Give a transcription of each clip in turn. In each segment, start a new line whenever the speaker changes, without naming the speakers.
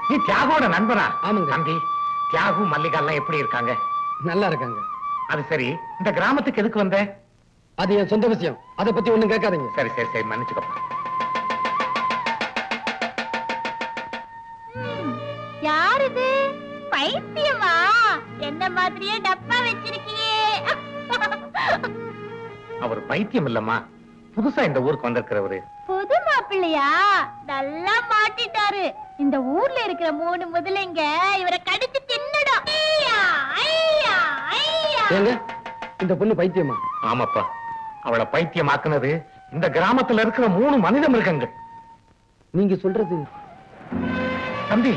நீ தியாகோட நண்பனா
ஆமாங்க.
தம்பி தியாகு மல்லிகா எல்லாம் எப்படி இருக்காங்க
நல்லா இருக்காங்க
அது சரி இந்த கிராமத்துக்கு எதுக்கு வந்த
அது என் சொந்த விஷயம் அதை பத்தி ஒண்ணும் கேட்காதீங்க
சரி சரி சரி மன்னிச்சுக்கப்பா
யார் இது பைத்தியமா என்ன மாதிரியே டப்பா வச்சிருக்கியே
அவர் பைத்தியம் இல்லம்மா புதுசா இந்த ஊருக்கு வந்திருக்கிறவரு
புது மாப்பிள்ளையா நல்லா மாட்டிட்டாரு இந்த ஊர்ல இருக்கிற மூணு முதலைங்க இவரை கடிச்சு தின்னுடும் ஐயா, ஐயா, ஐயா.
ஏங்க இந்த பொண்ணு பைத்தியமா
ஆமாப்பா அவளை பைத்தியமாக்குனது இந்த கிராமத்துல இருக்கிற மூணு மனித மிருகங்கள்
நீங்க சொல்றது
தம்பி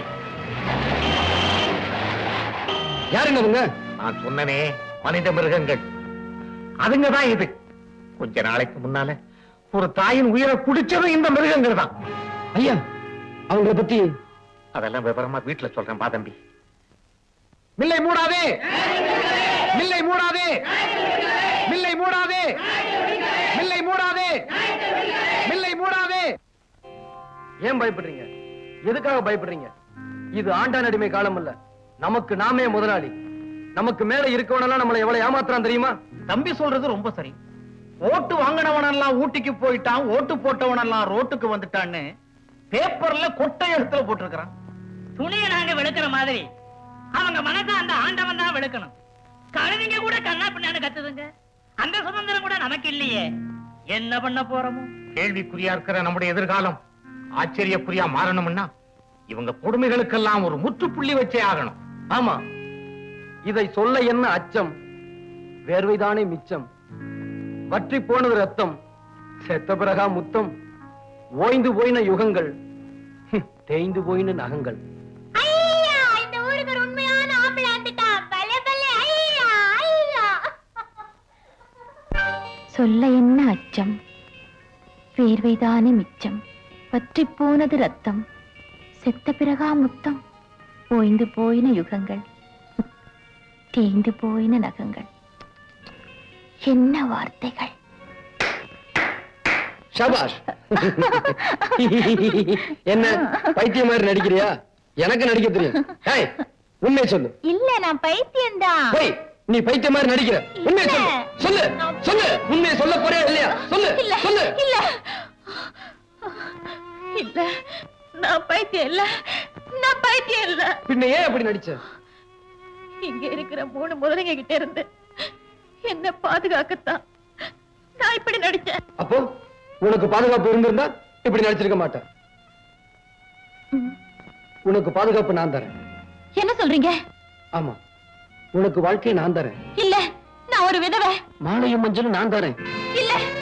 யாருங்க அவங்க
நான் சொன்னனே மனித மிருகங்கள் அதுங்க தான் இது கொஞ்ச நாளைக்கு முன்னால ஒரு தாயின் உயிரை குடிச்சதும் இந்த மிருகங்கள் தான்
ஐயா அவங்கள பத்தி
அதெல்லாம் விவரமா வீட்டுல சொல்றேன் பா தம்பி
மில்லை மூடாதே மில்லை மூடாதே மில்லை மூடாதே மில்லை மூடாதே மில்லை மூடாதே ஏன் பயப்படுறீங்க எதுக்காக பயப்படுறீங்க இது ஆண்டான் அடிமை காலம் இல்ல நமக்கு நாமே முதலாளி நமக்கு மேல இருக்கவனெல்லாம் நம்மளை எவ்வளவு ஏமாத்துறான் தெரியுமா
தம்பி சொல்றது ரொம்ப சரி ஓட்டு வாங்கினவனெல்லாம் ஊட்டிக்கு போயிட்டான் ஓட்டு போட்டவனெல்லாம் ரோட்டுக்கு வந்துட்டான்னு பேப்பர்ல கொட்டை எழுத்துல போட்டிருக்கிறான்
துணியை நாங்க வெளுக்கிற மாதிரி அவங்க மனச அந்த ஆண்டவன் தான் வெளுக்கணும் கழுதிங்க கூட கண்ணா பின்னான்னு கத்துதுங்க அந்த சுதந்திரம் கூட நமக்கு இல்லையே என்ன பண்ண போறோமோ
கேள்விக்குறியா இருக்கிற நம்முடைய எதிர்காலம் ஆச்சரியக்குறியா மாறணும்னா இவங்க கொடுமைகளுக்கெல்லாம் ஒரு முற்றுப்புள்ளி வச்சே ஆகணும்
ஆமா இதை சொல்ல என்ன அச்சம் வேர்வைதானே மிச்சம் வற்றி போனது ரத்தம் செத்த பிறகா முத்தம் ஓய்ந்து போயின யுகங்கள் ஹம், தேய்ந்து போயின நகங்கள்
ஐயா, இந்த ஊருக்கு ஒரு உண்மையான ஆம்பளை வந்துட்டான். பலே, பலே, ஐயா, ஐயா.
சொல்ல என்ன அச்சம் வேர்வைதானே மிச்சம் பற்றி போனது ரத்தம் செத்த பிறகா முத்தம் ஓய்ந்து போயின யுகங்கள் தேய்ந்து போயின நகங்கள் என்ன வார்த்தைகள்
ஷபாஷ் என்ன பைத்தியம் மாதிரி நடிக்கிறியா எனக்கு நடிக்க தெரியும் ஏய், உண்மை சொல்லு
இல்ல நான் பைத்தியம்தான்
போய் நீ பைத்தியம் மாதிரி நடிக்கிற உண்மை
இல்ல.
சொல்லு சொல்லு சொல்லு உண்மையை சொல்ல போறியா இல்லையா சொல்லு
இல்ல
சொல்லு
இல்ல இல்ல நான் பைத்தியம் இல்ல நான் பைத்தியம் இல்ல
பின்ன ஏன் அப்படி நடிச்ச
இங்க இருக்கிற மூணு முதலைங்க கிட்ட இருந்து என்ன பாதுகாக்கத்தான் நான் இப்படி நடிச்சேன்
அப்போ உனக்கு பாதுகாப்பு இருந்திருந்தா இப்படி நடிச்சிருக்க மாட்டேன் உனக்கு பாதுகாப்பு நான் தரேன்
என்ன சொல்றீங்க
ஆமா உனக்கு வாழ்க்கையை நான் தரேன்
இல்ல நான் ஒரு விதவை
மாலையும் மஞ்சளும் நான் தரேன்
இல்ல